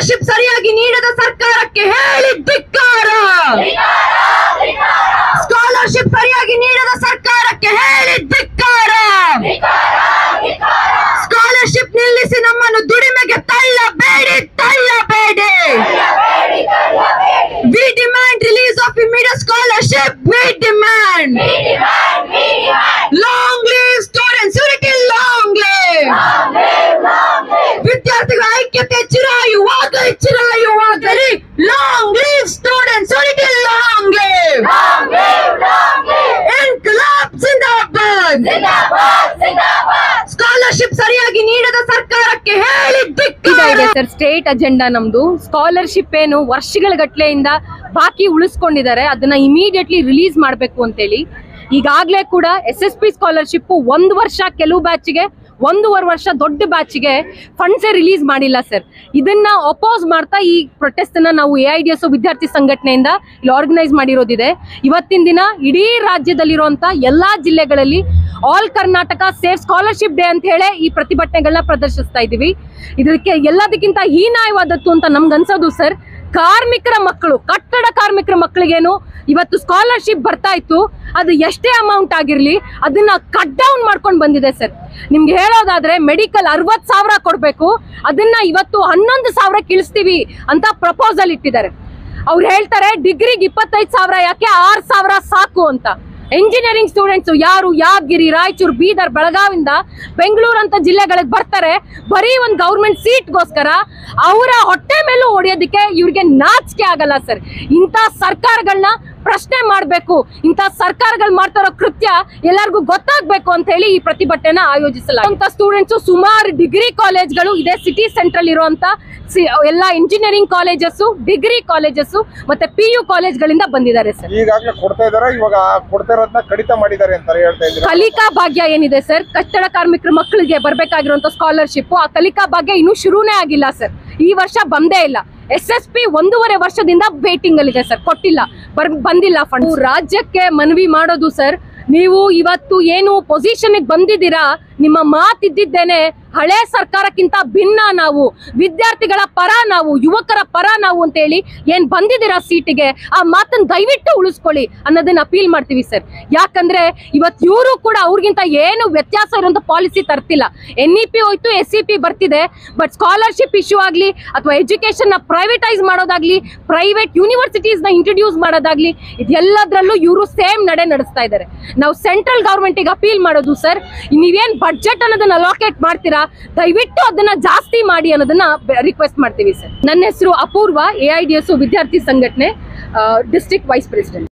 scholarship ಸರಿಯಾಗಿ ನೀಡದ ಸರ್ಕಾರಕ್ಕೆ ಹೇಳಿ ಧಿಕ್ಕಾರ ಸ್ಕಾಲರ್ಶಿಪ್ ಸರಿಯಾಗಿ ನೀಡದ ಸರ್ಕಾರಕ್ಕೆ ಹೇಳಿ ಧಿಕ್ಕಾರ ಸ್ಕಾಲರ್ಶಿಪ್ ನಿಲ್ಲಿಸಿ ನಮ್ಮನ್ನು ದುಡಿಮೆಗೆ ತಳ್ಳಬೇಡಿ ತಳ್ಳಬೇಡಿ we demand release of immediate scholarship we demand long live students ಇವರಿಗೆ ಲಾಂಗ್ ಲೀವ್ ವಿದ್ಯಾರ್ಥಿಗಳ ಐಕ್ಯತೆ ಚಿರಾಯುವಾಗ ಚಿರಾಯುವಾಗಲಿ ಲಾಂಗ್ ಲೀವ್ ಸ್ಟೂಡೆಂಟ್ಸ್ ಇವರಿಗೆ ಲಾಂಗ್ ಲೀವ್ ಇನ್ಕಲಾಬ್ ಜಿಂದಾಬಾದ್ ಸ್ಕಾಲರ್ಶಿಪ್ ಸರಿಯಾಗಿ ನೀಡದ ಸರ್ಕಾರಕ್ಕೆ ಹೇಳಿ ಇದೆ ಧಿಕ್ಕಾರ ಇದೆ ಸರ್ ಸ್ಟೇಟ್ ಅಜೆಂಡಾ ನಮ್ದು ಸ್ಕಾಲರ್ಶಿಪ್ ಏನು ವರ್ಷಗಳ ಗಟ್ಲೆಯಿಂದ ಬಾಕಿ ಉಳಿಸ್ಕೊಂಡಿದ್ದಾರೆ ಅದನ್ನ ಇಮಿಡಿಯೇಟ್ಲಿ ರಿಲೀಸ್ ಮಾಡಬೇಕು ಅಂತೇಳಿ ಈಗಾಗಲೇ ಕೂಡ ಎಸ್ ಎಸ್ ಪಿ ಸ್ಕಾಲರ್ಶಿಪ್ ಒಂದು ವರ್ಷ ಕೆಲವು ಬ್ಯಾಚ್ಗೆ ಒಂದೂವರೆ ವರ್ಷ ದೊಡ್ಡ ಬ್ಯಾಚ್ಗೆ ಫಂಡ್ಸೇ ರಿಲೀಸ್ ಮಾಡಿಲ್ಲ ಸರ್ ಇದನ್ನ ಅಪೋಸ್ ಮಾಡ್ತಾ ಈ ಪ್ರೊಟೆಸ್ಟ್ ಅನ್ನ ನಾವು ಎ ಐ ಡಿ ಎಸ್ ವಿದ್ಯಾರ್ಥಿ ಸಂಘಟನೆಯಿಂದ ಇಲ್ಲಿ ಆರ್ಗನೈಸ್ ಮಾಡಿರೋದಿದೆ ಇವತ್ತಿನ ದಿನ ಇಡೀ ರಾಜ್ಯದಲ್ಲಿರುವಂತ ಎಲ್ಲಾ ಜಿಲ್ಲೆಗಳಲ್ಲಿ all Karnataka save scholarship day ಅಂತ ಹೇಳಿ ಈ ಪ್ರತಿಭಟನೆಗಳನ್ನ ಪ್ರದರ್ಶಿಸ್ತಾ ಇದೀವಿ ಇದಕ್ಕೆ ಎಲ್ಲದಕ್ಕಿಂತ ಹೀನಾಯವಾದದ್ದು ಅಂತ ನಮ್ಗೆ ಅನ್ಸೋದು ಸರ್ ಕಾರ್ಮಿಕರ ಮಕ್ಕಳು ಕಟ್ಟಡ ಕಾರ್ಮಿಕರ ಮಕ್ಕಳಿಗೇನು ಇವತ್ತು ಸ್ಕಾಲರ್ಶಿಪ್ ಬರ್ತಾ ಇತ್ತು ಅದು ಎಷ್ಟೇ ಅಮೌಂಟ್ ಆಗಿರ್ಲಿ ಅದನ್ನ ಕಟ್ ಡೌನ್ ಮಾಡ್ಕೊಂಡು ಬಂದಿದೆ ಸರ್ ನಿಮ್ಗೆ ಹೇಳೋದಾದ್ರೆ ಮೆಡಿಕಲ್ ಅರವತ್ ಸಾವಿರ ಕೊಡ್ಬೇಕು ಅದನ್ನ ಇವತ್ತು ಹನ್ನೊಂದು ಸಾವಿರ ಇಳಿಸ್ತೀವಿ ಅಂತ ಪ್ರಪೋಸಲ್ ಇಟ್ಟಿದ್ದಾರೆ ಅವ್ರು ಹೇಳ್ತಾರೆ ಡಿಗ್ರಿಗೆ ಇಪ್ಪತ್ತೈದು ಸಾವಿರ ಯಾಕೆ ಆರ್ ಸಾವಿರ ಸಾಕು ಅಂತ ಇಂಜಿನಿಯರಿಂಗ್ ಸ್ಟೂಡೆಂಟ್ಸ್ ಯಾರು ಯಾದಗಿರಿ ರಾಯಚೂರು ಬೀದರ್ ಬೆಳಗಾವಿಂದ ಬೆಂಗಳೂರು ಅಂತ ಜಿಲ್ಲೆಗಳಿಗೆ ಬರ್ತಾರೆ ಬರೀ ಒಂದು ಗೌರ್ಮೆಂಟ್ ಸೀಟ್ಗೋಸ್ಕರ ಅವರ ಹೊಟ್ಟೆ ಮೇಲೂ ಹೊಡೆಯೋದಕ್ಕೆ ಇವ್ರಿಗೆ ನಾಚಿಕೆ ಆಗಲ್ಲ ಸರ್ ಇಂಥ ಸರ್ಕಾರಗಳನ್ನ ಪ್ರಶ್ನೆ ಮಾಡಬೇಕು ಇಂಥ ಸರ್ಕಾರಗಳು ಮಾಡ್ತಾ ಇರೋ ಕೃತ್ಯ ಎಲ್ಲರಿಗೂ ಗೊತ್ತಾಗ್ಬೇಕು ಅಂತ ಹೇಳಿ ಈ ಪ್ರತಿಭಟನೆನ ಆಯೋಜಿಸಲಾಗಿದೆ ಸ್ಟೂಡೆಂಟ್ಸ್ ಸುಮಾರು ಡಿಗ್ರಿ ಕಾಲೇಜ್ಗಳು ಇದೇ ಸಿಟಿ ಸೆಂಟ್ರಲ್ ಇರುವಂತ ಸಿ- ಎಲ್ಲ ಇಂಜಿನಿಯರಿಂಗ್ ಕಾಲೇಜಸ್ ಡಿಗ್ರಿ ಕಾಲೇಜಸ್ ಮತ್ತೆ ಪಿ ಯು ಕಾಲೇಜ್ಗಳಿಂದ ಬಂದಿದ್ದಾರೆ ಸರ್ ಈಗಾಗಲೇ ಕೊಡ್ತಾ ಇದಾರೆ ಇವಾಗ ಕೊಡ್ತಾ ಇರೋದನ್ನ ಕಡಿತ ಮಾಡಿದ್ದಾರೆ ಅಂತಾರೆ ಹೇಳ್ತಾ ಇದ್ದೀರಾ ಕಲಿಕಾ ಭಾಗ್ಯ ಏನಿದೆ ಸರ್ ಕಟ್ಟಡ ಕಾರ್ಮಿಕರ ಮಕ್ಕಳಿಗೆ ಬರ್ಬೇಕಾಗಿರುವಂತ ಸ್ಕಾಲರ್ಶಿಪ್ ಆ ಕಲಿಕಾ ಭಾಗ್ಯ ಇನ್ನೂ ಶುರುನೇ ಆಗಿಲ್ಲ ಸರ್ ಈ ವರ್ಷ ಬಂದೇ ಇಲ್ಲ ಎಸ್ ಎಸ್ ಪಿ ಒಂದೂವರೆ ವರ್ಷದಿಂದ ವೇಟಿಂಗ್ ಅಲ್ಲಿ ಇದೆ ಸರ್ ಕೊಟ್ಟಿಲ್ಲ ಬರ್ ಬಂದಿಲ್ಲ ಫಂಡ್ ರಾಜ್ಯಕ್ಕೆ ಮನವಿ ಮಾಡೋದು ಸರ್ ನೀವು ಇವತ್ತು ಏನು ಪೊಸಿಷನ್ ಬಂದಿದ್ದೀರಾ ನಿಮ್ಮ ಮಾತಿದ್ದೇನೆ ಹಳೆ ಸರ್ಕಾರಕ್ಕಿಂತ ಭಿನ್ನ ನಾವು ವಿದ್ಯಾರ್ಥಿಗಳ ಪರ ನಾವು ಯುವಕರ ಪರ ನಾವು ಅಂತ ಹೇಳಿ ಏನ್ ಬಂದಿದ್ದೀರಾ ಸೀಟಿಗೆ ಆ ಮಾತನ್ನ ದಯವಿಟ್ಟು ಉಳಿಸ್ಕೊಳ್ಳಿ ಅನ್ನೋದನ್ನ ಅಪೀಲ್ ಮಾಡ್ತೀವಿ ಸರ್ ಯಾಕಂದ್ರೆ ಇವತ್ತು ಇವರು ಕೂಡ ಅವ್ರಿಗಿಂತ ಏನು ವ್ಯತ್ಯಾಸ ಇರುವಂತ ಪಾಲಿಸಿ ತರ್ತಿಲ್ಲ ಎನ್ ಇ ಪಿ ಹೋಯ್ತು ಎಸ್ ಸಿ ಪಿ ಬರ್ತಿದೆ ಬಟ್ ಸ್ಕಾಲರ್ಶಿಪ್ ಇಶ್ಯೂ ಆಗ್ಲಿ ಅಥವಾ ಎಜುಕೇಶನ್ ನ ಪ್ರೈವೇಟೈಸ್ ಮಾಡೋದಾಗ್ಲಿ ಪ್ರೈವೇಟ್ ಯೂನಿವರ್ಸಿಟೀಸ್ ನ ಇಂಟ್ರೊಡ್ಯೂಸ್ ಮಾಡೋದಾಗ್ಲಿ ಇದೆಲ್ಲದ್ರಲ್ಲೂ ಇವರು ಸೇಮ್ ನಡೆ ನಡೆಸ್ತಾ ಇದ್ದಾರೆ ನಾವು ಸೆಂಟ್ರಲ್ ಗೌರ್ಮೆಂಟಿಗೆ ಅಪೀಲ್ ಮಾಡೋದು ಸರ್ ನೀವೇನ್ ಬಡ್ಜೆಟ್ ಅನ್ನೋದನ್ನ ಅಲೋಕೇಟ್ ಮಾಡ್ತೀರಾ ದಯವಿಟ್ಟು ಅದನ್ನ ಜಾಸ್ತಿ ಮಾಡಿ ಅನ್ನೋದನ್ನ ರಿಕ್ವೆಸ್ಟ್ ಮಾಡ್ತೀವಿ ಸರ್ ನನ್ನ ಹೆಸರು Apoorva A I D S ವಿದ್ಯಾರ್ಥಿ ಸಂಘಟನೆ ಡಿಸ್ಟ್ರಿಕ್ಟ್ ವೈಸ್ ಪ್ರೆಸಿಡೆಂಟ್